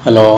Hello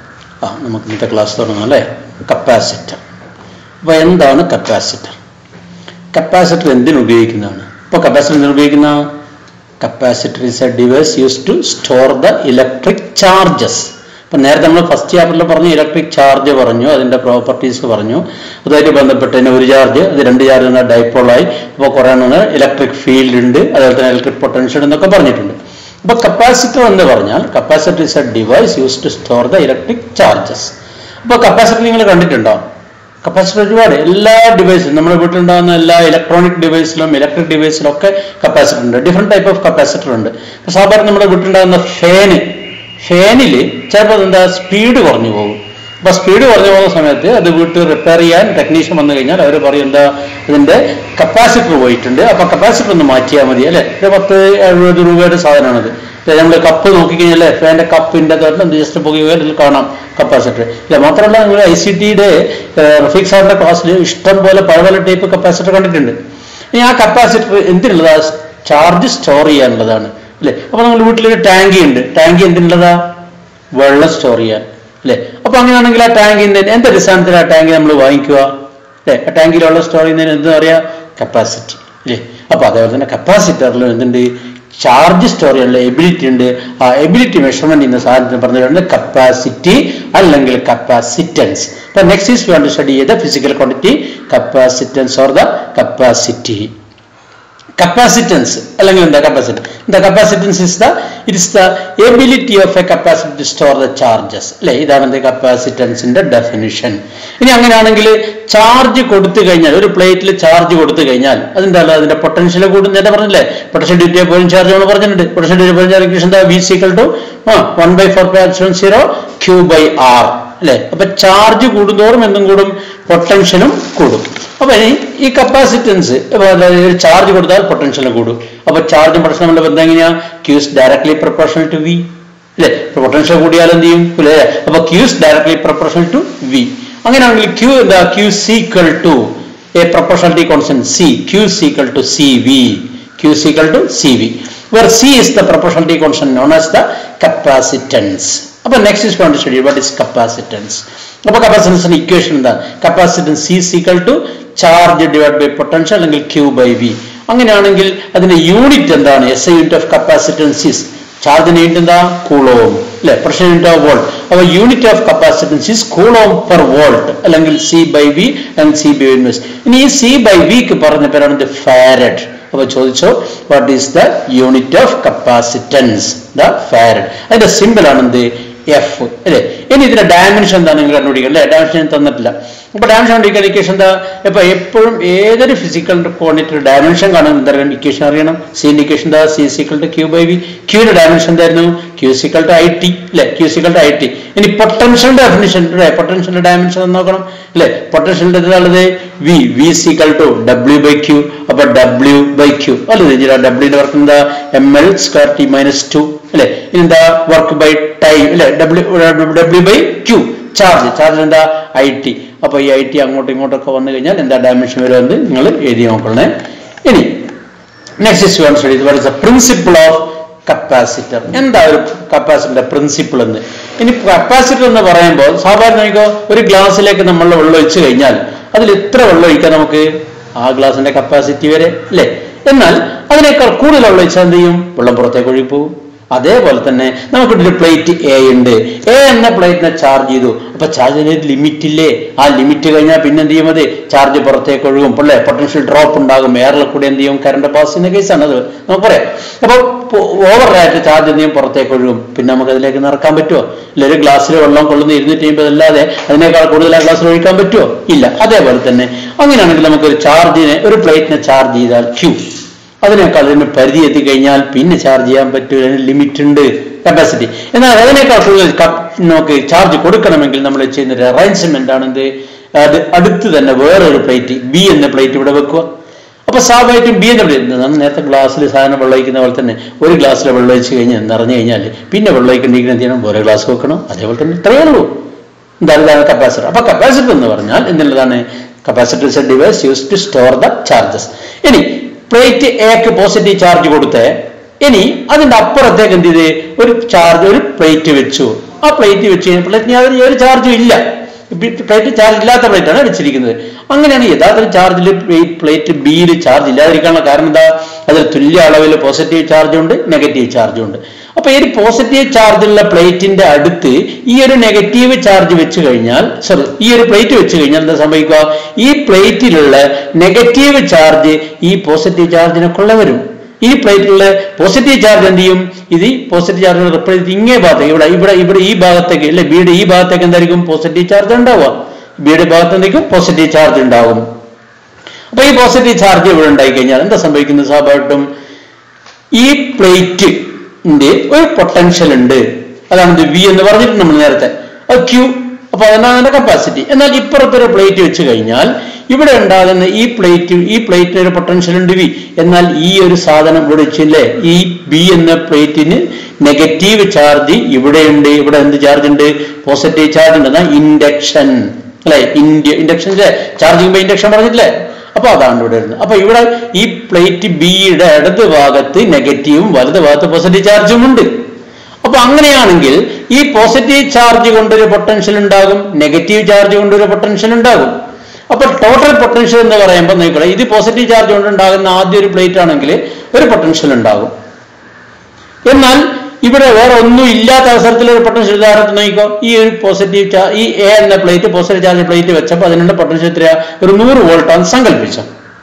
ആ നമുക്ക് ഇന്നത്തെ ക്ലാസ് തുടങ്ങാം അല്ലേ കപ്പാസിറ്റർ അപ്പോൾ എന്താണ് കപ്പാസിറ്റർ കപ്പാസിറ്റർ എന്തിനു ഉപയോഗിക്കുന്നതാണ് ഇപ്പോൾ കപ്പാസിറ്റർ എന്തിനു ഉപയോഗിക്കുന്ന capacitor is a device use to store the electric charges ഇപ്പം നേരത്തെ നമ്മൾ ഫസ്റ്റ് ചാപ്റ്ററിൽ പറഞ്ഞു ഇലക്ട്രിക് ചാർജ് പറഞ്ഞു അതിൻ്റെ പ്രോപ്പർട്ടീസ് പറഞ്ഞു അതുമായിട്ട് ബന്ധപ്പെട്ട് തന്നെ ഒരു ചാർജ് അത് രണ്ട് ചാർജ് ഡൈപ്പോളായി അപ്പോൾ കുറേ ഇലക്ട്രിക് ഫീൽഡ് ഉണ്ട് അതുപോലെ തന്നെ ഇലക്ട്രിക് പൊട്ടൻഷ്യൽ എന്നൊക്കെ പറഞ്ഞിട്ടുണ്ട് അപ്പൊ കപ്പാസിറ്റർ എന്ന് പറഞ്ഞാൽ capacitor is a device use to store the electric charges അപ്പോൾ കപ്പാസിറ്റർ നിങ്ങൾ കണ്ടിട്ടുണ്ടോ കപ്പാസിറ്റർ ഒരുപാട് എല്ലാ ഡിവൈസിലും നമ്മുടെ വീട്ടിലുണ്ടാകുന്ന എല്ലാ ഇലക്ട്രോണിക് ഡിവൈസിലും ഇലക്ട്രിക് ഡിവൈസിലും ഒക്കെ കപ്പാസിറ്റർ ഉണ്ട് ഡിഫറെന്റ് ടൈപ്പ് ഓഫ് കപ്പാസിറ്റർ ഉണ്ട് ഇപ്പൊ സാധാരണ നമ്മുടെ വീട്ടിലുണ്ടാകുന്ന ഫാന് ഫാനിൽ ചിലപ്പോൾ എന്താ സ്പീഡ് കുറഞ്ഞു പോകും അപ്പൊ സ്പീഡ് കുറഞ്ഞു പോകുന്ന സമയത്ത് അത് വീട്ടിൽ റിപ്പയർ ചെയ്യാൻ ടെക്നീഷ്യൻ വന്നു കഴിഞ്ഞാൽ അവർ പറയും എന്താ ഇതിന്റെ കപ്പാസിറ്റർ പോയിട്ടുണ്ട് അപ്പൊ കപ്പാസിറ്റർ ഒന്ന് മാറ്റിയാൽ മതി അല്ലെ ഒരു പത്ത് എഴുപത് രൂപയുടെ സാധനമാണത് നമ്മൾ കപ്പ് നോക്കിക്കഴിഞ്ഞാൽ ഫാൻ്റെ കപ്പിന്റെ തോട്ടം ജസ്റ്റ് പോയി ഇതിൽ കാണാം കപ്പാസിറ്റർ ഇല്ല മാത്രമല്ല നിങ്ങൾ ഐ സി ടിയുടെ റഫീഖ് സാറിന്റെ ക്ലാസ്സിൽ ഇഷ്ടം പോലെ പല പല ടൈപ്പ് കപ്പാസിറ്റർ കണ്ടിട്ടുണ്ട് ഇനി ആ കപ്പാസിറ്റർ എന്തിനുള്ളതാ ചാർജ് സ്റ്റോർ ചെയ്യാനുള്ളതാണ് അല്ലെ അപ്പൊ നമ്മൾ വീട്ടിലൊരു ടാങ്കി ഉണ്ട് ടാങ്കി എന്തിനുള്ളതാ വെള്ളം സ്റ്റോർ ചെയ്യാൻ അല്ലെ അപ്പൊ അങ്ങനെയാണെങ്കിൽ ആ ടാങ്കിന്റെ എന്ത് അടിസ്ഥാനത്തിൽ ആ ടാങ്കി നമ്മൾ വാങ്ങിക്കുക അല്ലെ ആ ടാങ്കിൽ വെള്ളം സ്റ്റോർ ചെയ്യുന്നതിന് എന്താ പറയാ കപ്പാസിറ്റി അല്ലേ അപ്പൊ അതേപോലെ തന്നെ കപ്പാസിറ്ററിൽ എന്തുണ്ട് ചാർജ് സ്റ്റോർ ചെയ്യാനുള്ള എബിലിറ്റി ഉണ്ട് ആ എബിലിറ്റി മെഷർമെന്റ് എന്ന സാധനത്തിന് പറഞ്ഞിട്ടുണ്ട് കപ്പാസിറ്റി അല്ലെങ്കിൽ കപ്പാസിറ്റൻസ് അപ്പൊ നെക്സ്റ്റ് ഈസ് വേണ്ട സ്റ്റഡി ചെയ്ത physical quantity capacitance or the capacity capacitance അല്ലെങ്കിൽ എന്താ കപ്പാസിറ്റി എന്താ capacitance is the it is the ability of a capacity to store the charges അല്ലെ ഇതാണ് എന്ത് കപ്പാസിറ്റൻസിന്റെ ഡെഫിനിഷൻ ഇനി അങ്ങനെയാണെങ്കിൽ ചാർജ് കൊടുത്തു കഴിഞ്ഞാൽ ഒരു പ്ലേറ്റിൽ ചാർജ് കൊടുത്തു കഴിഞ്ഞാൽ അതിന്റെ അതിന്റെ പൊട്ടൻഷ്യൽ കൂടും നേരത്തെ പറഞ്ഞില്ലേ പൊട്ടൻഷ്യൽ ഡ്യൂറ്റി പോയിന്റ് ചാർജ് നമ്മൾ പറഞ്ഞിട്ടുണ്ട് പൊട്ടൻഷ്യൽ ഡ്യൂറ്റി പോയിന്റ് ചാർജ് എന്താ V is equal to one by four പാക്ഷൻ സീറോ ക്യൂ ബൈ ആർ അല്ലെ അപ്പൊ ചാർജ് കൂടുന്തോറും എന്തും കൂടും പൊട്ടൻഷ്യലും കൂടും അപ്പൊ ഈ കപ്പാസിറ്റൻസ് ചാർജ് കൊടുത്താൽ പൊട്ടൻഷ്യലും കൂടും അപ്പൊ ചാർജും പൊട്ടൻഷ്യലും നമ്മുടെ ബന്ധം എങ്ങനെയാ Q is directly proportional to V അല്ലെ പൊട്ടൻഷ്യൽ കൂടിയാൽ എന്ത് ചെയ്യും അല്ലെ അപ്പൊ Q is directly proportional to V അങ്ങനെയാണെങ്കിൽ ക്യൂ എന്താ Q is equal to a proportionality constant C Q is equal to C V Q is equal to C V where C is the proportionality constant known as the capacitance. അപ്പോൾ next is going to study what is capacitance. അപ്പോൾ കപ്പാസിറ്റൻസിന്റെ equation എന്താ capacitance C is equal to charge divide by potential അല്ലെങ്കിൽ Q by V അങ്ങനെയാണെങ്കിൽ അതിന്റെ unit എന്താണ് S I unit of capacitance is ചാർജിന്റെ unit എന്താ കൂളോം അല്ലെ പ്രഷർ യൂണിറ്റ് ഓഫ് വോൾട്ട് അപ്പോൾ unit of capacitance is coulomb per volt അല്ലെങ്കിൽ C by V and C by ഇൻവെസ്റ്റ് ഇനി ഈ സി ബൈ വിക്ക് പറഞ്ഞ പേരാണ് ഇത് ഫാരഡ് അപ്പൊ ചോദിച്ചോ what is the unit of capacitance the farad അതിന്റെ സിമ്പിൾ ആണ് എന്ത് എഫ് അല്ലേ ഇനി ഇതിന്റെ ഡയമെൻഷൻ എന്താ നിങ്ങൾ കണ്ടുപിടിക്കുക അല്ലേ ഡയമെൻഷൻ തന്നിട്ടില്ല അപ്പൊ ഡയമെൻഷൻ കണ്ടുപിടിക്കാൻ ഇക്വേഷൻ എന്താ ഇപ്പൊ എപ്പോഴും ഏതൊരു ഫിസിക്കൽ ക്വാണ്ടിറ്റി ഡയമെൻഷൻ കാണാൻ എന്താ ഇക്വേഷൻ അറിയണം സിന്റെ ഇക്വേഷൻ എന്താ C is equal to Q by V ക്യൂന്റെ ഡയമെൻഷൻ എന്തായിരുന്നു Q is equal to I T അല്ലെ Q is equal to I T ഇനി പൊട്ടൻഷ്യൽ ഡെഫിനിഷൻ പൊട്ടൻഷ്യലിന്റെ ഡയമെൻഷൻ നോക്കണം അല്ലെ പൊട്ടൻഷ്യലിന്റെ എന്താണത് V V is equal to W by Q അപ്പൊ ഡബ്ല്യു ബൈ ക്യൂ അല്ലേ ഡബ്ല്യൂന്റെ വർക്ക് എന്താ M L square T minus two അല്ലെ ഇനി എന്താ വർക്ക് ബൈ ടൈം അല്ലെ W W by Q charge charge എന്താ ഐ ടി അപ്പൊ ഈ ഐ ടി അങ്ങോട്ടും ഇങ്ങോട്ടൊക്കെ വന്നു കഴിഞ്ഞാൽ എന്താ ഡയമെൻഷൻ വരുമെന്ന് നിങ്ങൾ എഴുതി നോക്കണേ ഇനി നെക്സ്റ്റ് ഇസ് വേൺ study what is a principle of capacitor എന്താ ഒരു കപ്പാസിറ്ററിന്റെ പ്രിൻസിപ്പിൾ എന്ന് ഇനി കപ്പാസിറ്റർ എന്ന് പറയുമ്പോൾ സാധാരണ ഒരു ഗ്ലാസ്സിലേക്ക് നമ്മൾ വെള്ളം ഒഴിച്ചു കഴിഞ്ഞാൽ അതിൽ എത്ര വെള്ളം ഒഴിക്കാം നമുക്ക് ആ ഗ്ലാസിന്റെ കപ്പാസിറ്റി വരെ അല്ലേ എന്നാൽ അതിനേക്കാൾ കൂടുതൽ വെള്ളം ഒഴിച്ചാൽ എന്ത് ചെയ്യും വെള്ളം പുറത്തേക്ക് ഒഴിപ്പോവും അതേപോലെ തന്നെ നമുക്കൊരു പ്ലേറ്റ് എ ഉണ്ട് എ എന്ന പ്ലേറ്റിനെ ചാർജ് ചെയ്തു അപ്പൊ ചാർജിന് ഒരു ലിമിറ്റ് ഇല്ലേ ആ ലിമിറ്റ് കഴിഞ്ഞാൽ പിന്നെ എന്ത് ചെയ്യും മതി ചാർജ് പുറത്തേക്ക് ഒഴുകും അല്ലേ പൊട്ടൻഷ്യൽ ഡ്രോപ്പ് ഉണ്ടാകും എയറിൽ കൂടി എന്ത് ചെയ്യും കറണ്ട് പാസ് ചെയ്യുന്ന കേസാണ് അത് നമുക്ക് പറയാം അപ്പൊ ഓവർ ആയിട്ട് ചാർജ് എന്ത് ചെയ്യും പുറത്തേക്ക് ഒഴുകും പിന്നെ നമുക്ക് അതിലേക്ക് നിറക്കാൻ പറ്റുമോ ഇല്ല ഒരു ഗ്ലാസ്സിൽ വെള്ളം കൊള്ളുന്ന ഇരുന്നൂറ്റി അമ്പത് അല്ലാതെ അതിനേക്കാൾ കൂടുതൽ ആ ഗ്ലാസ്സിൽ ഒഴിക്കാൻ പറ്റുമോ ഇല്ല അതേപോലെ തന്നെ അങ്ങനെയാണെങ്കിൽ നമുക്ക് ഒരു ചാർജിനെ ഒരു പ്ലേറ്റിനെ ചാർജ് ചെയ്താൽ ക്യൂ അതിനേക്കാൾ അതിന് പരിധി എത്തിക്കഴിഞ്ഞാൽ പിന്നെ ചാർജ് ചെയ്യാൻ പറ്റൂല അതിന് ലിമിറ്റ് ഉണ്ട് കപ്പാസിറ്റി എന്നാൽ അതിനേക്കാൾ കൂടുതൽ നമുക്ക് ചാർജ് കൊടുക്കണമെങ്കിൽ നമ്മൾ ചെയ്യുന്ന ഒരു അറേഞ്ച്മെന്റ് ആണ് എന്ത് അത് അടുത്ത് തന്നെ വേറൊരു പ്ലേറ്റ് ബി എന്ന പ്ലേറ്റ് ഇവിടെ വെക്കുക അപ്പൊ സ്വാഭാവികമായിട്ടും ബി എന്ന പ്ലേറ്റ് നമ്മൾ നേരത്തെ ഗ്ലാസ്സിൽ സാധനം വെള്ളം ഒഴിക്കുന്ന പോലെ തന്നെ ഒരു ഗ്ലാസ്സിൽ വെള്ളം ഒഴിച്ച് കഴിഞ്ഞാൽ നിറഞ്ഞു കഴിഞ്ഞാൽ പിന്നെ വെള്ളം ഒഴിക്കേണ്ടിരിക്കുന്ന എന്ത് ചെയ്യണം വേറെ ഗ്ലാസ് വെക്കണം അതേപോലെ തന്നെ ഇത്രയേ ഉള്ളൂ എന്താണ് കപ്പാസിറ്റർ അപ്പൊ കപ്പാസിറ്റർ എന്ന് പറഞ്ഞാൽ എന്നുള്ളതാണ് capacitor is a device use to store the charges ഇനി പ്ലേറ്റ് എക്ക് പോസിറ്റീവ് ചാർജ് കൊടുത്ത് ഇനി അതിന്റെ അപ്പുറത്തേക്ക് എന്ത് ചെയ്ത് ഒരു ചാർജ് ഒരു പ്ലേറ്റ് വെച്ചു ആ പ്ലേറ്റ് വെച്ച് കഴിഞ്ഞാൽ പ്ലേറ്റിന് യാതൊരു ഒരു ചാർജും ഇല്ല പ്ലേറ്റ് ചാർജ് ഇല്ലാത്ത പ്ലേറ്റാണ് വെച്ചിരിക്കുന്നത് അങ്ങനെയാണ് യഥാർത്ഥ ചാർജിൽ പ്ലേറ്റ് ബിയിൽ ചാർജ് ഇല്ലാതിരിക്കാനുള്ള കാരണം എന്താ അതിൽ തുല്യ അളവിൽ പോസിറ്റീവ് ചാർജും ഉണ്ട് നെഗറ്റീവ് ചാർജും ഉണ്ട് അപ്പൊ ഈ ഒരു പോസിറ്റീവ് ചാർജുള്ള പ്ലേറ്റിന്റെ അടുത്ത് ഈ ഒരു നെഗറ്റീവ് ചാർജ് വെച്ച് കഴിഞ്ഞാൽ സോറി ഈ ഒരു പ്ലേറ്റ് വെച്ച് കഴിഞ്ഞാൽ എന്താ സംഭവിക്കുക ഈ പ്ലേറ്റിലുള്ള നെഗറ്റീവ് ചാർജ് ഈ പോസിറ്റീവ് ചാർജിനെ കൊള്ള വരും ഈ പ്ലേറ്റിലുള്ള പോസിറ്റീവ് ചാർജ് എന്ത് ചെയ്യും ഇത് ഈ പോസിറ്റീവ് ചാർജ് റിപ്ലൈ ഇങ്ങേ ഭാഗത്തേക്ക് ഇവിടെ ഇവിടെ ഇവിടെ ഈ ഭാഗത്തേക്ക് അല്ലെ ബിയുടെ ഈ ഭാഗത്തേക്ക് എന്തായിരിക്കും പോസിറ്റീവ് ചാർജ് ഉണ്ടാവുക ബിയുടെ ഭാഗത്ത് എന്തെങ്കിലും പോസിറ്റീവ് ചാർജ് ഉണ്ടാവും അപ്പൊ ഈ പോസിറ്റീവ് ചാർജ് ഇവിടെ ഉണ്ടായി കഴിഞ്ഞാൽ എന്താ സംഭവിക്കുന്നത് സ്വാഭാവികമായിട്ടും ഈ പ്ലേറ്റിന്റെ ഒരു പൊട്ടൻഷ്യൽ ഉണ്ട് അതാണ് ഇത് വി എന്ന് പറഞ്ഞിട്ട് നമ്മൾ നേരത്തെ അത് ക്യൂ അപ്പൊ അതാണ് അതിന്റെ കപ്പാസിറ്റി എന്നാൽ ഇപ്പുറത്തൊരു പ്ലേറ്റ് വെച്ച് കഴിഞ്ഞാൽ ഇവിടെ ഉണ്ടാകുന്ന ഈ പ്ലേറ്റ് ഈ പ്ലേറ്റിന് ഒരു പൊട്ടൻഷ്യൽ ഉണ്ട് വി എന്നാൽ ഈ ഒരു സാധനം ഇവിടെ വെച്ചില്ലേ ഈ ബി എന്ന പ്ലേറ്റിന് നെഗറ്റീവ് ചാർജ് ഇവിടെയുണ്ട് ഇവിടെ എന്ത് ചാർജ് ഉണ്ട് പോസിറ്റീവ് ചാർജ് ഉണ്ട് എന്നാ ഇൻഡക്ഷൻ അല്ലെ ഇൻഡ്യ ഇൻഡക്ഷൻ ചാർജ് ചെയ്യുമ്പോൾ ഇൻഡക്ഷൻ പറഞ്ഞിട്ടില്ലേ അപ്പൊ അതാണ് ഇവിടെ വരുന്നത് അപ്പൊ ഇവിടെ ഈ പ്ലേറ്റ് ബിയുടെ ഇടത് ഭാഗത്ത് നെഗറ്റീവും വലത് ഭാഗത്ത് പോസിറ്റീവ് ചാർജും ഉണ്ട് അപ്പൊ അങ്ങനെയാണെങ്കിൽ ഈ പോസിറ്റീവ് ചാർജ് കൊണ്ടൊരു പൊട്ടൻഷ്യൽ ഉണ്ടാകും നെഗറ്റീവ് ചാർജ് കൊണ്ടൊരു പൊട്ടൻഷ്യൽ ഉണ്ടാകും അപ്പൊ ടോട്ടൽ പൊട്ടൻഷ്യൽ എന്ന് പറയുമ്പോൾ നോക്കിക്കോളെ ഇത് പോസിറ്റീവ് ചാർജ് കൊണ്ട് ഉണ്ടാകുന്ന ആദ്യ ഒരു പ്ലേറ്റ് ആണെങ്കിൽ ഒരു പൊട്ടൻഷ്യൽ ഉണ്ടാകും എന്നാൽ ഇവിടെ വേറെ ഒന്നും ഇല്ലാത്ത അവസരത്തിൽ ഒരു പൊട്ടൻഷ്യൽ ഉദാഹരണത്തിന് നോക്കിക്കോ ഈ ഒരു പോസിറ്റീവ് ചാർജ് ഈ എ എന്ന പ്ലേറ്റ് പോസിറ്റീവ് ചാർജ് പ്ലേറ്റ് വെച്ചപ്പോൾ അതിനുള്ള പൊട്ടൻഷ്യൽ എത്രയാ ഒരു നൂറ് വോൾട്ടാണ് സങ്കല്പിച്ചത്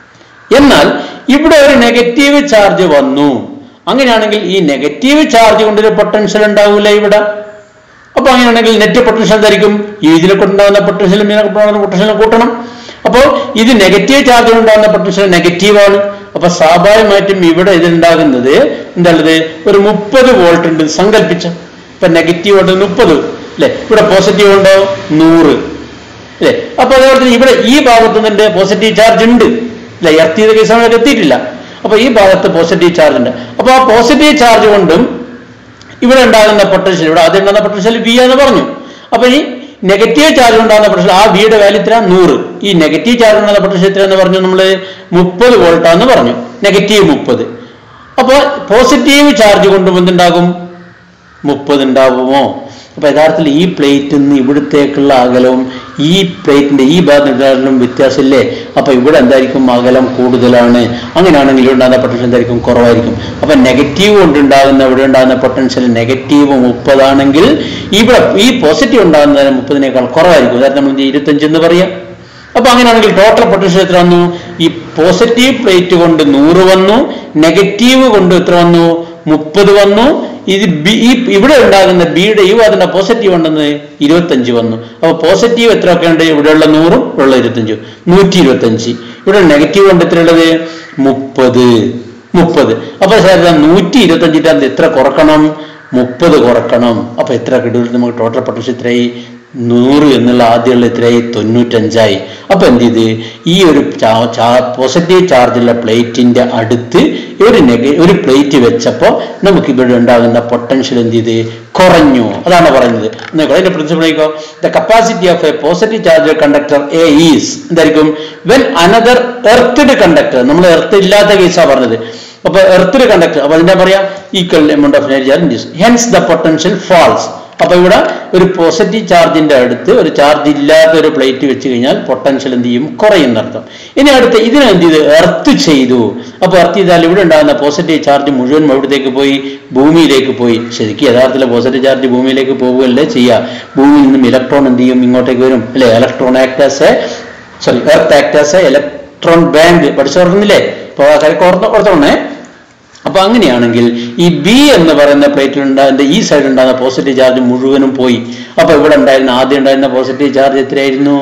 എന്നാൽ ഇവിടെ ഒരു നെഗറ്റീവ് ചാർജ് വന്നു അങ്ങനെയാണെങ്കിൽ ഈ നെഗറ്റീവ് ചാർജ് കൊണ്ടൊരു പൊട്ടൻഷ്യൽ ഉണ്ടാവില്ല ഇവിടെ അപ്പൊ അങ്ങനെയാണെങ്കിൽ നെറ്റ് പൊട്ടൻഷ്യൽ എന്തായിരിക്കും ഈ ഇതിലെ കൊണ്ടുണ്ടാകുന്ന പൊട്ടൻഷ്യലും ഇതിനെ പൊട്ടൻഷ്യലും കൂട്ടണം അപ്പോൾ ഇത് നെഗറ്റീവ് ചാർജ് ഉണ്ടാകുന്ന പൊട്ടൻഷ്യൽ നെഗറ്റീവാണ് അപ്പൊ സ്വാഭാവികമായിട്ടും ഇവിടെ ഇതിലുണ്ടാകുന്നത് എന്താണത് ഒരു മുപ്പത് വോൾട്ട് ഉണ്ട് സങ്കല്പിച്ച ഇപ്പൊ നെഗറ്റീവ് ഉണ്ട് മുപ്പത് അല്ലെ ഇവിടെ പോസിറ്റീവ് ഉണ്ടോ നൂറ് അല്ലെ അപ്പൊ അതുപോലെ തന്നെ ഇവിടെ ഈ ഭാഗത്ത് നിന്റെ പോസിറ്റീവ് ചാർജ് ഉണ്ട് അല്ലെ എർത്ത് ചെയ്ത കേസാണ് എത്തിയിട്ടില്ല അപ്പൊ ഈ ഭാഗത്ത് പോസിറ്റീവ് ചാർജ് ഉണ്ട് അപ്പൊ ആ പോസിറ്റീവ് ചാർജ് കൊണ്ടും ഇവിടെ ഉണ്ടാകുന്ന പൊട്ടൻഷ്യൽ ഇവിടെ ആദ്യം ഉണ്ടാകുന്ന പൊട്ടൻഷ്യൽ വി എന്ന് പറഞ്ഞു അപ്പൊ ഈ നെഗറ്റീവ് ചാർജ് ഉണ്ടാകുന്ന പൊട്ടൻഷ്യൽ ആ വിയുടെ വാല്യൂ ഇത്ര നൂറ് ഈ നെഗറ്റീവ് ചാർജ് ഉണ്ടാകുന്ന പൊട്ടൻഷ്യൽ എത്ര എന്ന് പറഞ്ഞു നമ്മൾ മുപ്പത് വോൾട്ടാന്ന് പറഞ്ഞു നെഗറ്റീവ് മുപ്പത് അപ്പോൾ പോസിറ്റീവ് ചാർജ് കൊണ്ടും എന്തുണ്ടാകും മുപ്പത് ഉണ്ടാവുമോ അപ്പൊ യഥാർത്ഥത്തിൽ ഈ പ്ലേറ്റിൽ നിന്ന് ഇവിടത്തേക്കുള്ള അകലവും ഈ പ്ലേറ്റിന്റെ ഈ ഭാഗത്തും വ്യത്യാസമില്ലേ അപ്പൊ ഇവിടെ എന്തായിരിക്കും അകലം കൂടുതലാണ് അങ്ങനെയാണെങ്കിൽ ഇവിടെ ഉണ്ടാകുന്ന പൊട്ടൻഷ്യൽ എന്തായിരിക്കും കുറവായിരിക്കും അപ്പൊ നെഗറ്റീവ് കൊണ്ടുണ്ടാകുന്ന ഇവിടെ ഉണ്ടാകുന്ന പൊട്ടൻഷ്യൽ നെഗറ്റീവ് മുപ്പതാണെങ്കിൽ ഇവിടെ ഈ പോസിറ്റീവ് ഉണ്ടാകുന്നതിന് മുപ്പതിനേക്കാൾ കുറവായിരിക്കും അതായത് നമ്മൾ ഇരുപത്തഞ്ച് എന്ന് പറയാം അപ്പൊ അങ്ങനെയാണെങ്കിൽ ടോട്ടൽ പൊട്ടൻഷ്യൽ എത്ര വന്നു ഈ പോസിറ്റീവ് പ്ലേറ്റ് കൊണ്ട് നൂറ് വന്നു നെഗറ്റീവ് കൊണ്ട് എത്ര വന്നു മുപ്പത് വന്നു ഇത് ബി ഈ ഇവിടെ ഉണ്ടാകുന്ന ബിയുടെ ഈ അതിന്റെ പോസിറ്റീവ് ഉണ്ടെന്ന് ഇരുപത്തഞ്ച് വന്നു അപ്പൊ പോസിറ്റീവ് എത്ര ഒക്കെ ഉണ്ട് ഇവിടെയുള്ള നൂറും ഇവിടെയുള്ള ഇരുപത്തഞ്ചും നൂറ്റി ഇരുപത്തഞ്ച് ഇവിടെ നെഗറ്റീവ് കൊണ്ട് എത്ര ഉള്ളത് മുപ്പത് മുപ്പത് അപ്പൊ സാർ നൂറ്റി ഇരുപത്തഞ്ചിന്റെ എത്ര കുറക്കണം മുപ്പത് കുറക്കണം അപ്പൊ എത്ര കിട്ടും നമുക്ക് ടോട്ടൽ പൊട്ടൻഷ്യൽ എത്രയായി നൂറ് എന്നുള്ള ആദ്യമുള്ള എത്രയായി തൊണ്ണൂറ്റഞ്ചായി അപ്പൊ എന്ത് ചെയ്ത് ഈ ഒരു പോസിറ്റീവ് ചാർജുള്ള പ്ലേറ്റിന്റെ അടുത്ത് ഒരു നെഗ ഒരു പ്ലേറ്റ് വെച്ചപ്പോൾ നമുക്ക് ഇവിടെ ഉണ്ടാകുന്ന പൊട്ടൻഷ്യൽ എന്ത് ചെയ്ത് കുറഞ്ഞു അതാണ് പറയുന്നത് നോക്കൂ അതിന്റെ പ്രിൻസിപ്പിൾ ആയിക്കോ the capacity of a positive charge conductor A is എന്തായിരിക്കും വെൻ അനദർ എർത്തഡ് കണ്ടക്ടർ നമ്മൾ എർത്ത് ഇല്ലാത്ത കേസാണ് പറഞ്ഞത് അപ്പൊ എർത്തഡ് കണ്ടക്ടർ അപ്പൊ അതിന്റെ പറയാ equal amount of charge hence the potential falls അപ്പൊ ഇവിടെ ഒരു പോസിറ്റീവ് ചാർജിന്റെ അടുത്ത് ഒരു ചാർജ് ഇല്ലാത്ത ഒരു പ്ലേറ്റ് വെച്ച് കഴിഞ്ഞാൽ പൊട്ടൻഷ്യൽ എന്ത് ചെയ്യും കുറയുന്നർത്ഥം ഇനി അടുത്ത് ഇതിനെ എന്ത് ചെയ്ത് എർത്ത് ചെയ്തു അപ്പൊ എർത്ത് ചെയ്താൽ ഇവിടെ ഉണ്ടാകുന്ന പോസിറ്റീവ് ചാർജ് മുഴുവൻ എവിടത്തേക്ക് പോയി ഭൂമിയിലേക്ക് പോയി ശരിക്കും യഥാർത്ഥത്തിൽ പോസിറ്റീവ് ചാർജ് ഭൂമിയിലേക്ക് പോവുകയല്ലേ ചെയ്യുക ഭൂമിയിൽ നിന്നും ഇലക്ട്രോൺ എന്ത് ചെയ്യും ഇങ്ങോട്ടേക്ക് വരും അല്ലെ electron acts as a sorry earth acts as a electron bank പഠിച്ചോർന്നില്ലേ ഇപ്പൊ ആൾക്കാർക്ക് ഓർത്ത് ഓർത്തോണേ അപ്പൊ അങ്ങനെയാണെങ്കിൽ ഈ ബി എന്ന് പറയുന്ന പ്ലേറ്റിൽ ഉണ്ടാകുന്ന ഈ സൈഡിൽ ഉണ്ടാകുന്ന പോസിറ്റീവ് ചാർജ് മുഴുവനും പോയി അപ്പൊ ഇവിടെ ഉണ്ടായിരുന്ന ആദ്യം ഉണ്ടായിരുന്ന പോസിറ്റീവ് ചാർജ് എത്രയായിരുന്നു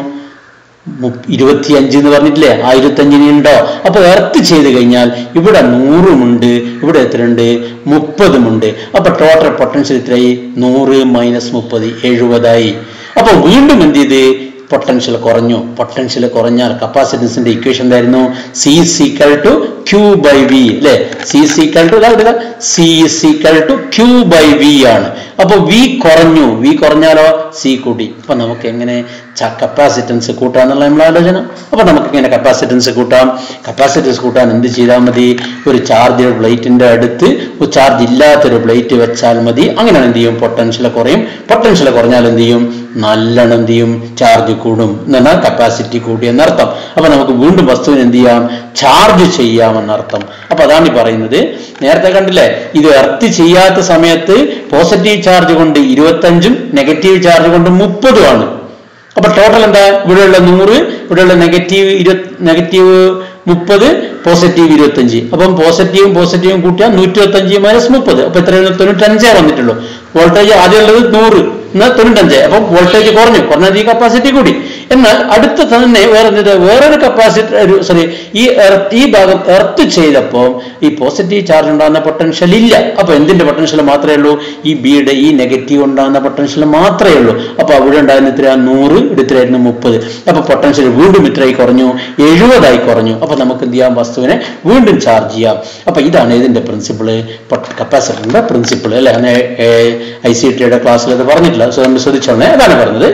ഇരുപത്തിയഞ്ച് എന്ന് പറഞ്ഞിട്ടില്ലേ ആയിരത്തഞ്ചിന് ഉണ്ടോ അപ്പൊ എർത്ത് ചെയ്ത് കഴിഞ്ഞാൽ ഇവിടെ നൂറുമുണ്ട് ഇവിടെ എത്രയുണ്ട് മുപ്പതുമുണ്ട് അപ്പൊ ടോട്ടൽ പൊട്ടൻഷ്യൽ എത്രയായി നൂറ് മൈനസ് മുപ്പത് എഴുപതായി അപ്പൊ വീണ്ടും എന്ത് ചെയ്ത് പൊട്ടൻഷ്യൽ കുറഞ്ഞു പൊട്ടൻഷ്യൽ കുറഞ്ഞാൽ കപ്പാസിറ്റൻസിന്റെ ഇക്വേഷൻ എന്തായിരുന്നു C is equal to Q by V അല്ലെ സി സീക്വൽ ടു ഇതാ C is equal to Q by V ആണ് അപ്പൊ വി കുറഞ്ഞു വി കുറഞ്ഞാലോ സി കൂടി അപ്പൊ നമുക്ക് എങ്ങനെ കപ്പാസിറ്റൻസ് കൂട്ടാന്നുള്ള നമ്മളെ ആലോചന അപ്പൊ നമുക്ക് ഇങ്ങനെ കപ്പാസിറ്റൻസ് കൂട്ടാം കപ്പാസിറ്റൻസ് കൂട്ടാൻ എന്ത് ചെയ്താൽ മതി ഒരു ചാർജ് പ്ലേറ്റിന്റെ അടുത്ത് ഒരു ചാർജ് ഇല്ലാത്തൊരു പ്ലേറ്റ് വെച്ചാൽ മതി അങ്ങനെയാണ് എന്ത് ചെയ്യും പൊട്ടൻഷ്യൽ കുറയും പൊട്ടൻഷ്യൽ കുറഞ്ഞാൽ എന്ത് ചെയ്യും നല്ലോണം എന്ത് ചെയ്യും ചാർജ് കൂടും എന്നാൽ കപ്പാസിറ്റി കൂടി എന്നർത്ഥം അപ്പൊ നമുക്ക് വീണ്ടും വസ്തുവിന് എന്ത് ചെയ്യാം ചാർജ് ചെയ്യാമെന്നർത്ഥം അപ്പൊ അതാണ് ഈ പറയുന്നത് നേരത്തെ കണ്ടില്ലേ ഇത് എർത്ത് ചെയ്യാത്ത സമയത്ത് പോസിറ്റീവ് ചാർജ് കൊണ്ട് ഇരുപത്തഞ്ചും നെഗറ്റീവ് ചാർജ് കൊണ്ട് മുപ്പതുമാണ് അപ്പൊ ടോട്ടൽ എന്താ ഇവിടെയുള്ള നൂറ് ഇവിടെയുള്ള നെഗറ്റീവ് ഇരുപത് നെഗറ്റീവ് മുപ്പത് പോസിറ്റീവ് ഇരുപത്തഞ്ച് അപ്പം പോസിറ്റീവും പോസിറ്റീവും കൂട്ടിയാൽ നൂറ്റി ഇരുപത്തഞ്ച് മൈനസ് മുപ്പത് അപ്പൊ എത്രയാണ് തൊണ്ണൂറ്റഞ്ചേ വന്നിട്ടുള്ളൂ വോൾട്ടേജ് ആദ്യമുള്ളത് നൂറ് എന്നാൽ തൊണ്ണൂറ്റഞ്ച് അപ്പം വോൾട്ടേജ് കുറഞ്ഞു കുറഞ്ഞത് ഈ കപ്പാസിറ്റി കൂടി എന്നാൽ അടുത്ത തന്നെ വേറെ എന്ത് വേറൊരു കപ്പാസിറ്റി ഒരു സോറി ഈ എർത്ത് ഈ ഭാഗം എർത്ത് ചെയ്തപ്പോൾ ഈ പോസിറ്റീവ് ചാർജ് ഉണ്ടാകുന്ന പൊട്ടൻഷ്യൽ ഇല്ല അപ്പൊ എന്തിന്റെ പൊട്ടൻഷ്യൽ മാത്രമേ ഉള്ളൂ ഈ ബിയുടെ ഈ നെഗറ്റീവ് ഉണ്ടാകുന്ന പൊട്ടൻഷ്യൽ മാത്രമേ ഉള്ളൂ അപ്പൊ അവിടെ ഉണ്ടായിരുന്ന ഇത്ര നൂറ് ഇത്രയായിരുന്നു മുപ്പത് അപ്പൊ പൊട്ടൻഷ്യൽ വീണ്ടും ഇത്രയായി കുറഞ്ഞു എഴുപതായി കുറഞ്ഞു അപ്പൊ നമുക്ക് എന്ത് ചെയ്യാം വസ്തുവിനെ വീണ്ടും ചാർജ് ചെയ്യാം അപ്പൊ ഇതാണ് ഇതിന്റെ പ്രിൻസിപ്പിള് കപ്പാസിറ്ററിന്റെ പ്രിൻസിപ്പിൾ അല്ലെ ഐ സി ടിയുടെ ക്ലാസ്സിൽ അത് പറഞ്ഞിട്ടില്ല സോ നമ്മൾ ശ്രദ്ധിച്ചോളേ അതാണ് പറഞ്ഞത്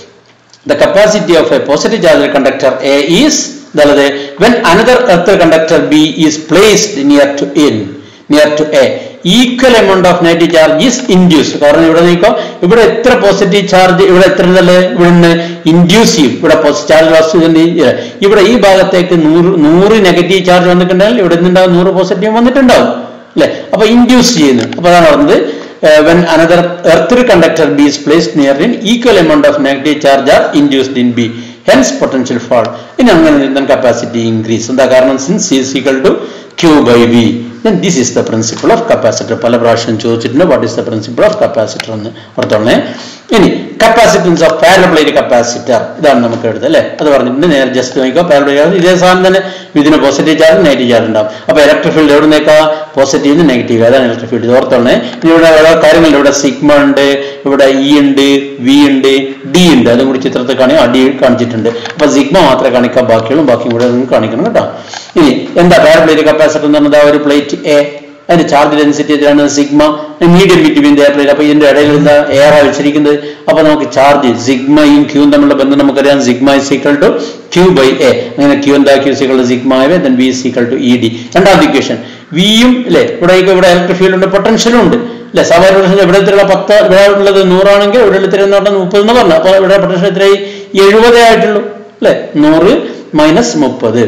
the capacity of a positive charged conductor A is അതായത് when another earth conductor B is placed near to in near to A equal amount of negative charge is induced കാരണം ഇവിടെ നോക്കോ ഇവിടെ എത്ര പോസിറ്റീവ് ചാർജ് ഇവിടെ എത്ര ഉണ്ടല്ലേ ഇവിടെ നിന്ന് ഇൻഡ്യൂസ് ചെയ്യും ഇവിടെ പോസിറ്റീവ് ചാർജ് വസ്തുവിന്റെ ഇവിടെ ഈ ഭാഗത്തേക്ക് നൂറ് നൂറ് നെഗറ്റീവ് ചാർജ് വന്നിട്ടുണ്ടെങ്കിൽ ഇവിടെ നിന്നുണ്ടാവും നൂറ് പോസിറ്റീവ് വന്നിട്ടുണ്ടാവും അല്ലെ അപ്പൊ ഇൻഡ്യൂസ് ചെയ്യുന്നു അപ്പൊ അതാണ് പറഞ്ഞത് uh, when another earthly conductor B is placed near an equal amount of negative charge are induced in B. Hence potential fall. ഇനി അങ്ങനെ then capacity increase. എന്താ കാരണം since C is equal to Q by V. Then this is the principle of capacitor. പല പ്രാവശ്യം ചോദിച്ചിട്ടുണ്ട് what is the principle of capacitor എന്ന് ഓർത്തോളേ ഇനി capacitance of പാരപ്ലേറ്റ് capacitor ഇതാണ് നമുക്ക് എടുത്തത് അല്ലേ അത് പറഞ്ഞിട്ടുണ്ട് നേരെ ജസ്റ്റ് നോക്കിക്കോ പാരപ്ലേറ്റ് ഇതേ സാധനം തന്നെ ഇതിന് പോസിറ്റീവ് ചാർജ് നെഗറ്റീവ് ചാർജ് ഉണ്ടാവും അപ്പൊ ഇലക്ട്രിക് ഫീൽഡ് എവിടെ നിന്നേക്കാ പോസിറ്റീവ് നെഗറ്റീവ് അതാണ് ഇലക്ട്രിക് ഫീൽഡ് ഇത് ഓർത്തോളേ ഇനി ഇവിടെ ഓരോ കാര്യങ്ങളുണ്ട് ഇവിടെ സിഗ്മ ഉണ്ട് ഇവിടെ ഇ ഉണ്ട് വി ഉണ്ട് ഡി ഉണ്ട് അതും കൂടി ചിത്രത്തിൽ കാണി ഡി കാണിച്ചിട്ടുണ്ട് അപ്പൊ സിഗ്മ മാത്രമേ കാണിക്കാൻ ബാക്കിയുള്ളൂ ബാക്കി ഇവിടെ നിന്ന് കാണിക്കണം കേട്ടോ ഇനി എന്താ പാരപ്ലേറ്റ് കപ്പാസിറ്റർ എന്ന് പറഞ്ഞാൽ ഒരു പ്ലേറ്റ് എ അതിന്റെ ചാർജ് ഡെൻസിറ്റി എത്രയാണ് sigma medium between the plate അപ്പൊ ഇതിന്റെ ഇടയിൽ എന്താ എയർ വെച്ചിരിക്കുന്നത് അപ്പൊ നമുക്ക് ചാർജ് സിഗ്മയും ക്യൂവും തമ്മിലുള്ള ബന്ധം നമുക്കറിയാം sigma is equal to Q by A അങ്ങനെ ക്യൂ എന്താ Q is equal to sigma A then V is equal to E D രണ്ടാമത്തെ ഇക്വേഷൻ വിയും അല്ലെ ഇവിടെ ഇവിടെ ഇലക്ട്രിക് ഫീൽഡ് ഉണ്ട് പൊട്ടൻഷ്യലും ഉണ്ട് അല്ലെ സ്വാഭാവിക പൊട്ടൻഷ്യൽ ഇവിടെ എത്ര പത്ത് ഇവിടെ ഉള്ളത് നൂറാണെങ്കിൽ ഇവിടെ എത്ര എന്ന് പറഞ്ഞാൽ മുപ്പത് എന്ന് പറഞ്ഞു അപ്പൊ ഇവിടെ പൊട്ടൻഷ്യൽ എത്രയായി എഴുപതേ ആയിട്ടുള്ളൂ അല്ലെ നൂറ് മൈനസ് മുപ്പത്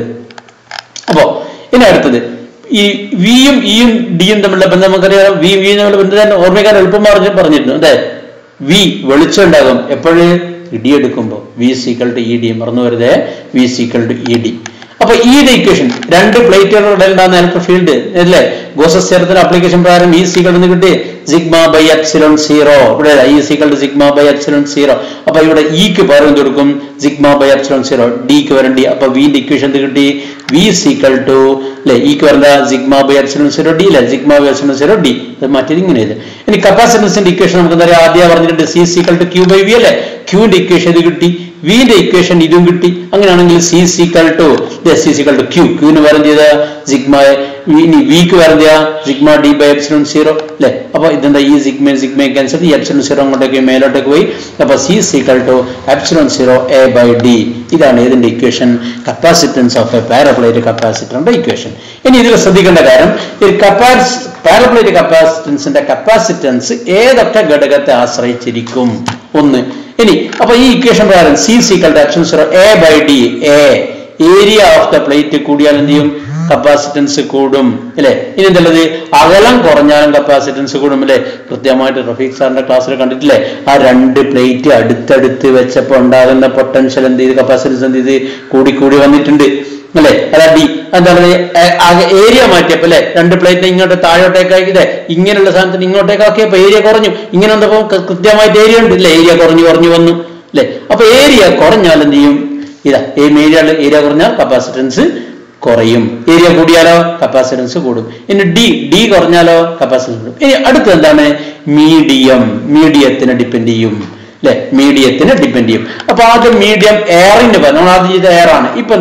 അപ്പോ ഇനി അടുത്തത് ഈ വിയും ഇയും ഡിയും തമ്മിലുള്ള ബന്ധം നമുക്കറിയാം വി വി തമ്മിലുള്ള ബന്ധം തന്നെ ഓർമ്മിക്കാൻ എളുപ്പം പറഞ്ഞു പറഞ്ഞിരുന്നു അതെ വി വെളിച്ചം ഉണ്ടാകും എപ്പോഴും ഇടി എടുക്കുമ്പോൾ V is equal to E D മറന്നു വരുതേ V is equal to E D അപ്പൊ ഈ ഇക്വേഷൻ രണ്ട് പ്ലേറ്റുകളുടെ ഉണ്ടാകുന്ന ഇലക്ട്രിക് ഫീൽഡ് അല്ലേ ഗോസസ് ചേർത്തിന് അപ്ലിക്കേഷൻ പ്രകാരം ഈ സീക്കൾ എന്ന് കിട്ടി സിഗ്മ ബൈ എപ്സിലോൺ സീറോ ഇവിടെ ഈ is equal to sigma by epsilon zero അപ്പൊ ഇവിടെ ഇക്ക് പകരം എന്ത് കൊടുക്കും സിഗ്മ ബൈ എപ്സിലോൺ സീറോ ഡിക്ക് വരണ്ടി അപ്പൊ വിന്റെ ഇക്വേഷൻ എന്ത് കിട്ടി വി സീക്കൾ ടു അല്ലെ ഇക്ക് വരണ്ട sigma by epsilon zero D അല്ലെ sigma by epsilon zero D ഇത് മറ്റേത് ഇങ്ങനെ ഇത് ഇനി കപ്പാസിറ്റൻസിന്റെ ഇക്വേഷൻ നമുക്ക് എന്താ പറയാ ആദ്യം പറഞ്ഞിട്ടുണ്ട് C is equal to Q by V അല്ലെ ക്യൂന്റെ ഇക്വേഷൻ ഇത് കിട്ടി വിന്റെ ഇക്വേഷൻ ഇതും കിട്ടി അങ്ങനെയാണെങ്കിൽ C is equal to C is equal to Q ക്യൂന് വരം ചെയ്ത സിഗ്മ ഇനി വിക്ക് വരം ചെയ്ത sigma D by epsilon zero അല്ലെ അപ്പൊ ഇതെന്താ ഈ സിഗ്മ സിഗ്മ ക്യാൻസൽ ഈ എപ്സിലോൺ സീറോ അങ്ങോട്ടേക്ക് മേലോട്ടേക്ക് പോയി അപ്പൊ C is equal to epsilon zero A by D ഇതാണ് ഇതിന്റെ equation capacitance of a parallel plate കപ്പാസിറ്ററിന്റെ ഇക്വേഷൻ ഇനി ഇതിൽ ശ്രദ്ധിക്കേണ്ട കാര്യം ഈ കപ്പാസ് പാരപ്ലേറ്റ് കപ്പാസിറ്റൻസിന്റെ കപ്പാസിറ്റൻസ് ഏതൊക്കെ ഘടകത്തെ ആശ്രയിച്ചിരിക്കും ഒന്ന് ഇനി അപ്പൊ ഈ ഇക്വേഷൻ പ്രകാരം C is equal epsilon zero A by D A area of the plate കൂടിയാൽ എന്ത് ചെയ്യും കപ്പാസിറ്റൻസ് കൂടും അല്ലെ ഇനി എന്തുള്ളത് അകലം കുറഞ്ഞാലും കപ്പാസിറ്റൻസ് കൂടും അല്ലെ കൃത്യമായിട്ട് റഫീഖ് സാറിന്റെ ക്ലാസ്സിൽ കണ്ടിട്ടില്ലേ ആ രണ്ട് പ്ലേറ്റ് അടുത്തടുത്ത് വെച്ചപ്പോൾ ഉണ്ടാകുന്ന പൊട്ടൻഷ്യൽ എന്ത് ചെയ്ത് കപ്പാസിറ്റൻസ് എന്ത് ചെയ്ത് കൂടി കൂടി വന്നിട്ടുണ്ട് അല്ലെ അതാ ഡി എന്താണ് ഏരിയ മാറ്റിയപ്പോ അല്ലെ രണ്ട് പ്ലേറ്റ് ഇങ്ങോട്ട് താഴോട്ടേക്കാക്കി ഇല്ലേ ഇങ്ങനെയുള്ള സാധനത്തിന് ഇങ്ങോട്ടേക്കാക്കിയപ്പോ ഏരിയ കുറഞ്ഞു ഇങ്ങനെ വന്നപ്പോ കൃത്യമായിട്ട് ഏരിയ ഉണ്ട് ഇല്ലേ ഏരിയ കുറഞ്ഞു കുറഞ്ഞു വന്നു അല്ലെ അപ്പൊ ഏരിയ കുറഞ്ഞാൽ എന്ത് ചെയ്യും ഇതാ ഈ ഏരിയ ഏരിയ കുറഞ്ഞാൽ കപ്പാസിറ്റൻസ് കുറയും ഏരിയ കൂടിയാലോ കപ്പാസിറ്റൻസ് കൂടും ഇനി ഡി ഡി കുറഞ്ഞാലോ കപ്പാസിറ്റൻസ് കൂടും ഇനി അടുത്ത് എന്താണ് മീഡിയം മീഡിയത്തിനെ ഡിപ്പെൻഡ് ചെയ്യും അല്ലെ മീഡിയത്തിനെ ഡിപ്പെൻഡ് ചെയ്യും അപ്പൊ ആദ്യം മീഡിയം എയറിന് നമ്മൾ ആദ്യം ചെയ്ത എയർ ആണ് ഇപ്പൊ എന്താ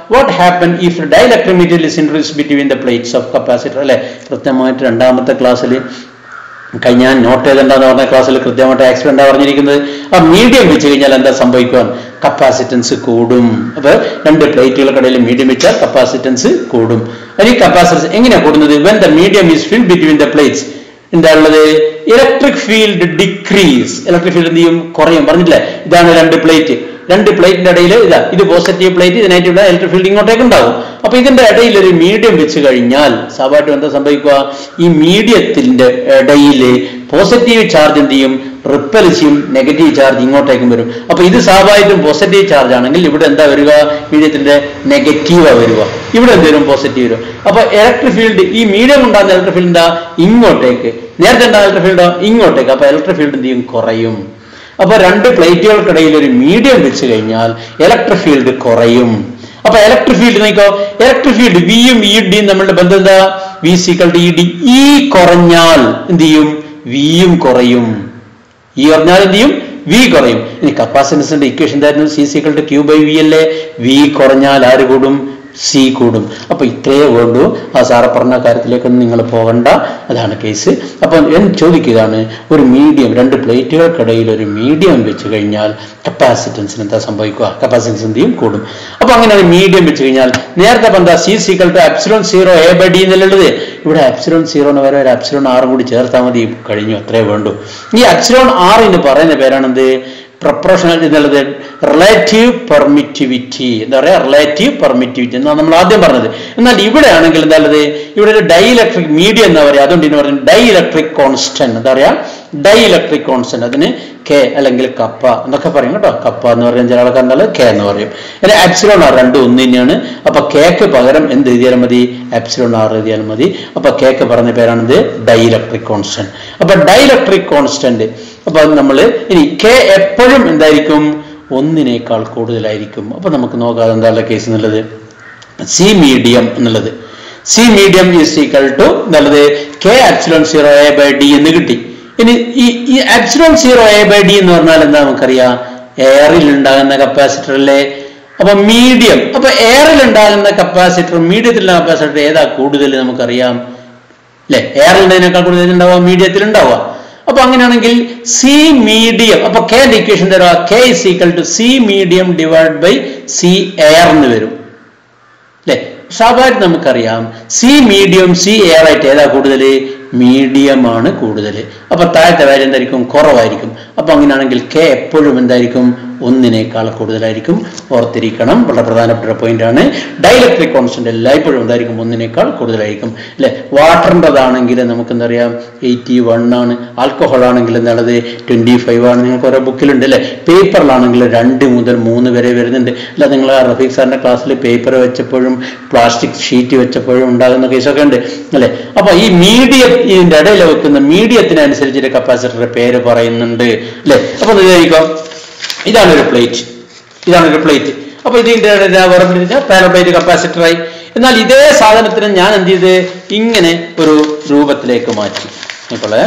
what happen if dielectric material is introduce between the plates of capacitor അല്ലെ കൃത്യമായിട്ട് രണ്ടാമത്തെ ക്ലാസ്സിൽ കഴിഞ്ഞ ഞാൻ നോട്ട് ചെയ്തിട്ടുണ്ടെന്ന് പറഞ്ഞ ക്ലാസ്സിൽ കൃത്യമായിട്ട് ആക്സിഡന്റ് പറഞ്ഞിരിക്കുന്നത് ആ മീഡിയം വെച്ച് കഴിഞ്ഞാൽ എന്താ സംഭവിക്കുക കപ്പാസിറ്റൻസ് കൂടും അപ്പൊ രണ്ട് പ്ലേറ്റുകൾക്കിടയിൽ മീഡിയം വെച്ചാൽ കപ്പാസിറ്റൻസ് കൂടും ഇനി കപ്പാസിറ്റൻസ് എങ്ങനെയാ കൂടുന്നത് when the medium is fill between the plates എന്താ ഉള്ളത് electric field decrease electric field എന്ത് ചെയ്യും കുറയും പറഞ്ഞില്ലേ ഇതാണ് രണ്ട് പ്ലേറ്റ് രണ്ട് പ്ലേറ്റിന്റെ ഇടയിൽ ഇതാ ഇത് പോസിറ്റീവ് പ്ലേറ്റ് ഇതിനായിട്ട് ഇവിടെ ഇലക്ട്രിക് ഫീൽഡ് ഇങ്ങോട്ടേക്ക് ഉണ്ടാവും അപ്പൊ ഇതിന്റെ ഇടയിൽ ഒരു മീഡിയം വെച്ച് കഴിഞ്ഞാൽ സ്വാഭാവികം എന്താ സംഭവിക്കുക ഈ മീഡിയത്തിന്റെ ഇടയിൽ പോസിറ്റീവ് ചാർജ് എന്ത് ചെയ്യും റിപ്പൽ ചെയ്യും നെഗറ്റീവ് ചാർജ് ഇങ്ങോട്ടേക്കും വരും അപ്പൊ ഇത് സ്വാഭാവികം പോസിറ്റീവ് ചാർജ് ആണെങ്കിൽ ഇവിടെ എന്താ വരിക മീഡിയത്തിന്റെ നെഗറ്റീവാ വരിക ഇവിടെ എന്ത് വരും പോസിറ്റീവ് വരും അപ്പൊ ഇലക്ട്രിക് ഫീൽഡ് ഈ മീഡിയം ഉണ്ടാകുന്ന ഇലക്ട്രിക് ഫീൽഡ് എന്താ ഇങ്ങോട്ടേക്ക് നേരത്തെ ഉണ്ടാകുന്ന ഇലക്ട്രിക് ഫീൽഡോ ഇങ്ങോട്ടേക്ക് അപ്പൊ ഇലക്ട്രിക് ഫീൽഡ് എന്ത് ചെയ്യും കുറയും അപ്പൊ രണ്ട് പ്ലേറ്റുകൾക്കിടയിൽ ഒരു മീഡിയം വെച്ച് കഴിഞ്ഞാൽ ഇലക്ട്രിക് ഫീൽഡ് കുറയും അപ്പൊ ഇലക്ട്രിക് ഫീൽഡ് നോക്കോ ഇലക്ട്രിക് ഫീൽഡ് വിയും ഇ ഡിയും തമ്മിലുള്ള ബന്ധം എന്താ V is equal E D E കുറഞ്ഞാൽ എന്ത് ചെയ്യും വിയും കുറയും ഇ കുറഞ്ഞാൽ എന്ത് ചെയ്യും വി കുറയും ഇനി കപ്പാസിറ്റൻസിന്റെ ഇക്വേഷൻ എന്തായിരുന്നു C is equal to Q by V അല്ലേ വി കുറഞ്ഞാൽ ആര് കൂടും സി കൂടും അപ്പൊ ഇത്രയേ വേണ്ടൂ ആ സാറ് പറഞ്ഞ കാര്യത്തിലേക്കൊന്നും നിങ്ങൾ പോകണ്ട അതാണ് കേസ് അപ്പൊ ഞാൻ ചോദിക്കുകയാണ് ഒരു മീഡിയം രണ്ട് പ്ലേറ്റുകൾക്കിടയിൽ ഒരു മീഡിയം വെച്ച് കഴിഞ്ഞാൽ കപ്പാസിറ്റൻസിന് എന്താ സംഭവിക്കുക കപ്പാസിറ്റൻസ് എന്ത് ചെയ്യും കൂടും അപ്പൊ അങ്ങനെ ഒരു മീഡിയം വെച്ച് കഴിഞ്ഞാൽ നേരത്തെ ഇപ്പൊ എന്താ C is equal to epsilon zero A by D എന്നുള്ളത് ഇവിടെ അപ്സിലോൺ സീറോന് വരെ ഒരു അപ്സിലോൺ ആറും കൂടി ചേർത്താൽ മതി കഴിഞ്ഞു അത്രേ വേണ്ടൂ ഈ അപ്സിലോൺ ആറിന് പറയുന്ന പേരാണെന്ത് പ്രൊപ്പോർഷണൽ എന്നുള്ളത് റിലേറ്റീവ് പെർമിറ്റിവിറ്റി എന്താ പറയുക റിലേറ്റീവ് പെർമിറ്റിവിറ്റി എന്നാണ് നമ്മൾ ആദ്യം പറഞ്ഞത് എന്നാൽ ഇവിടെ ആണെങ്കിൽ എന്താ ഉള്ളത് ഇവിടെ ഒരു ഡൈ ഇലക്ട്രിക് മീഡിയം എന്താ പറയുക അതുകൊണ്ട് ഇനി പറയുന്നത് ഡൈ ഇലക്ട്രിക് കോൺസ്റ്റന്റ് എന്താ പറയാ ഡൈ ഇലക്ട്രിക് കോൺസ്റ്റന്റ് അതിന് കെ അല്ലെങ്കിൽ കപ്പ എന്നൊക്കെ പറയും കേട്ടോ കപ്പ എന്ന് പറയുന്ന ചില ആൾക്കാർ എന്നാൽ കെ എന്ന് പറയും ഇനി എപ്സിലോൺ ആർ രണ്ടും ഒന്ന് തന്നെയാണ് അപ്പൊ കേക്ക് പകരം എന്ത് എഴുതിയാലും മതി എപ്സിലോൺ ആർ എഴുതിയാലും മതി അപ്പൊ കേക്ക് പറഞ്ഞ പേരാണിത് ഡൈ ഇലക്ട്രിക് കോൺസ്റ്റന്റ് അപ്പൊ ഡൈ ഇലക്ട്രിക് കോൺസ്റ്റന്റ് അപ്പൊ നമ്മൾ ഇനി കെ എപ്പോഴും എന്തായിരിക്കും ഒന്നിനേക്കാൾ കൂടുതലായിരിക്കും അപ്പൊ നമുക്ക് നോക്കാം എന്താണ് കേസ് എന്നുള്ളത് സി മീഡിയം എന്നുള്ളത് C medium is equal to എന്നുള്ളത് K epsilon zero A by D എന്ന് കിട്ടി ഇനി ഈ ഈ epsilon zero A by D എന്ന് പറഞ്ഞാൽ എന്താ നമുക്കറിയാം എയറിൽ ഉണ്ടാകുന്ന കപ്പാസിറ്റർ അല്ലേ അപ്പൊ മീഡിയം അപ്പൊ എയറിൽ ഉണ്ടാകുന്ന കപ്പാസിറ്റർ മീഡിയത്തിലുള്ള കപ്പാസിറ്റർ ഏതാ കൂടുതൽ നമുക്കറിയാം അല്ലെ എയറിൽ ഉള്ളതിനേക്കാൾ കൂടുതൽ ഉണ്ടാവുക മീഡിയത്തിൽ ഉണ്ടാവുക അപ്പൊ അങ്ങനെയാണെങ്കിൽ സി മീഡിയം അപ്പൊ കെ ഇക്വേഷൻ തരുക K is equal to C medium divide by C air എന്ന് വരും അല്ലെ സ്വാഭാവികം നമുക്കറിയാം സി മീഡിയം സി എയർ ആയിട്ട് ഏതാ കൂടുതൽ മീഡിയം ആണ് കൂടുതൽ അപ്പൊ താഴത്തെ വാല്യൂ എന്തായിരിക്കും കുറവായിരിക്കും അപ്പൊ അങ്ങനെയാണെങ്കിൽ കെ എപ്പോഴും എന്തായിരിക്കും ഒന്നിനേക്കാൾ കൂടുതലായിരിക്കും ഓർത്തിരിക്കണം വളരെ പ്രധാനപ്പെട്ട പോയിന്റ് ആണ് ഡൈലക്ട്രിക് കോൺസ്റ്റന്റ് എല്ലായ്പ്പോഴും എന്തായിരിക്കും ഒന്നിനേക്കാൾ കൂടുതലായിരിക്കും അല്ലെ വാട്ടറിൻ്റെതാണെങ്കിൽ നമുക്ക് എന്താ പറയാം എയ്റ്റി വൺ ആണ് ആൽക്കഹോൾ ആണെങ്കിൽ എന്താണത് ട്വന്റി ഫൈവ് ആണ് നിങ്ങൾക്ക് ഓരോ ബുക്കിലുണ്ട് അല്ലെ പേപ്പറിലാണെങ്കിൽ രണ്ട് മുതൽ മൂന്ന് വരെ വരുന്നുണ്ട് അല്ല നിങ്ങൾ റഫീഖ് സാറിന്റെ ക്ലാസ്സിൽ പേപ്പർ വെച്ചപ്പോഴും പ്ലാസ്റ്റിക് ഷീറ്റ് വെച്ചപ്പോഴും ഉണ്ടാകുന്ന കേസൊക്കെ ഉണ്ട് അല്ലെ അപ്പൊ ഈ മീഡിയം ഇതിന്റെ ഇടയിൽ വെക്കുന്ന മീഡിയത്തിനനുസരിച്ച് കപ്പാസിറ്ററുടെ പേര് പറയുന്നുണ്ട് അല്ലെ അപ്പൊ വിചാരിക്കാം ഇതാണ് ഒരു പ്ലേറ്റ് ഇതാണ് ഒരു പ്ലേറ്റ് അപ്പൊ ഇതിന്റെ വേറെ പാരപ്ലേറ്റ് കപ്പാസിറ്ററായി എന്നാൽ ഇതേ സാധനത്തിന് ഞാൻ എന്ത് ചെയ്ത് ഇങ്ങനെ ഒരു രൂപത്തിലേക്ക് മാറ്റി ഇപ്പോളെ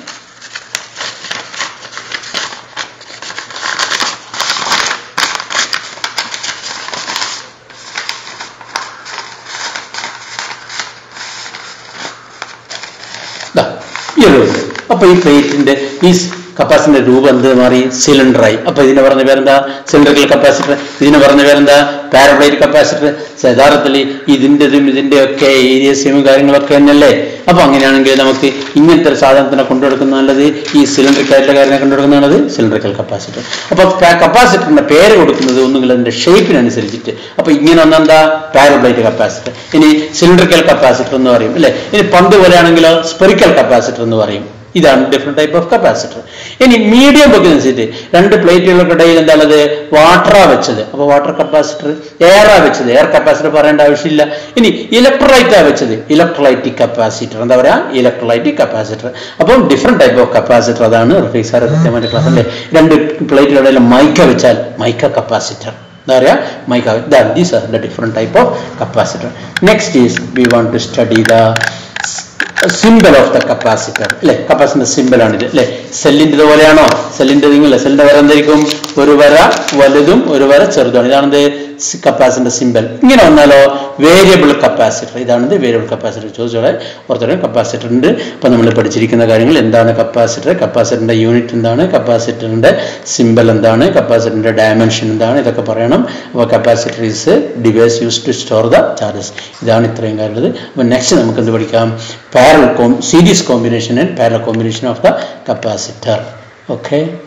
ഈ ഒരു അപ്പൊ ഈ പ്ലേറ്റിന്റെ ഈ കപ്പാസിറ്ററിന്റെ രൂപം എന്ത് മാറി സിലിണ്ടറായി അപ്പൊ ഇതിനെ പറഞ്ഞ പേരെന്താ സിലിണ്ടറിക്കൽ കപ്പാസിറ്റർ ഇതിനെ പറഞ്ഞ പേരെന്താ പാരപ്ലേറ്റ് കപ്പാസിറ്റർ യഥാർത്ഥത്തിൽ ഇതിൻ്റെതും ഇതിന്റെ ഒക്കെ ഏരിയസും കാര്യങ്ങളൊക്കെ തന്നെയല്ലേ അപ്പൊ അങ്ങനെയാണെങ്കിൽ നമുക്ക് ഇങ്ങനത്തെ ഒരു സാധനത്തിനെ കൊണ്ടുകൊടുക്കുന്ന നല്ലത് ഈ സിലിണ്ടറിക്കായിട്ടുള്ള കാര്യനെ കൊണ്ടുകൊടുക്കുന്ന നല്ലത് സിലിണ്ടറിക്കൽ കപ്പാസിറ്റർ അപ്പൊ കപ്പാസിറ്ററിന്റെ പേര് കൊടുക്കുന്നത് ഒന്നുകിൽ അതിന്റെ ഷേപ്പിനനുസരിച്ചിട്ട് അപ്പൊ ഇങ്ങനെ ഒന്നെന്താ പാരപ്ലേറ്റ് കപ്പാസിറ്റർ ഇനി സിലിണ്ടറിക്കൽ കപ്പാസിറ്റർ എന്ന് പറയും അല്ലെ ഇനി പന്ത് പോലെയാണെങ്കിലോ സ്പെറിക്കൽ കപ്പാസിറ്റർ എന്ന് പറയും ഇതാണ് ഡിഫറെന്റ് ടൈപ്പ് ഓഫ് കപ്പാസിറ്റർ ഇനി മീഡിയം വെക്കുന്നതനുസരിച്ച് രണ്ട് പ്ലേറ്റുകൾക്കിടയിൽ എന്താണത് വാട്ടറാ വെച്ചത് അപ്പൊ വാട്ടർ കപ്പാസിറ്റർ എയറാ വെച്ചത് എയർ കപ്പാസിറ്റർ പറയേണ്ട ആവശ്യമില്ല ഇനി ഇലക്ട്രോലൈറ്റാ വെച്ചത് ഇലക്ട്രോലൈറ്റിക് കപ്പാസിറ്റർ എന്താ പറയാ ഇലക്ട്രോലൈറ്റിക് കപ്പാസിറ്റർ അപ്പം ഡിഫറെന്റ് ടൈപ്പ് ഓഫ് കപ്പാസിറ്റർ അതാണ് റഫീഖ് സാർ കൃത്യമായിട്ട് ക്ലാസ് അല്ലേ രണ്ട് പ്ലേറ്റുകളിൽ മൈക്ക വെച്ചാൽ മൈക്ക കപ്പാസിറ്റർ എന്താ പറയാ mica these are the different type of capacitor next is we want to study the simple of the capacitor അല്ലെ കപ്പാസിറ്റർ സിമ്പിൾ ആണ് ഇത് അല്ലെ സെല്ലിന്റെ ഇതുപോലെയാണോ സെല്ലിന്റെ നിങ്ങൾ സെല്ലിന്റെ വര എന്തായിരിക്കും ഒരു വര വലുതും ഒരു വര ചെറുതുമാണ് ഇതാണെന്ത് കപ്പാസിറ്റർ സിമ്പിൾ ഇങ്ങനെ വന്നാലോ വേരിയബിൾ കപ്പാസിറ്റർ ഇതാണിത് വേരിയബിൾ കപ്പാസിറ്റർ ചോദിച്ചോടെ ഓർത്തോടെ കപ്പാസിറ്റർ ഉണ്ട് അപ്പൊ നമ്മൾ പഠിച്ചിരിക്കുന്ന കാര്യങ്ങൾ എന്താണ് കപ്പാസിറ്റർ കപ്പാസിറ്ററിന്റെ യൂണിറ്റ് എന്താണ് കപ്പാസിറ്ററിന്റെ സിമ്പിൾ എന്താണ് കപ്പാസിറ്ററിന്റെ ഡയമെൻഷൻ എന്താണ് ഇതൊക്കെ പറയണം അപ്പോൾ capacitor is device use to store the charges ഇതാണ് ഇത്രയും കാര്യമുള്ളത് അപ്പോൾ നെക്സ്റ്റ് നമുക്ക് എന്ത് പഠിക്കാം പാരൽ കോം series combination and parallel combination of the capacitor okay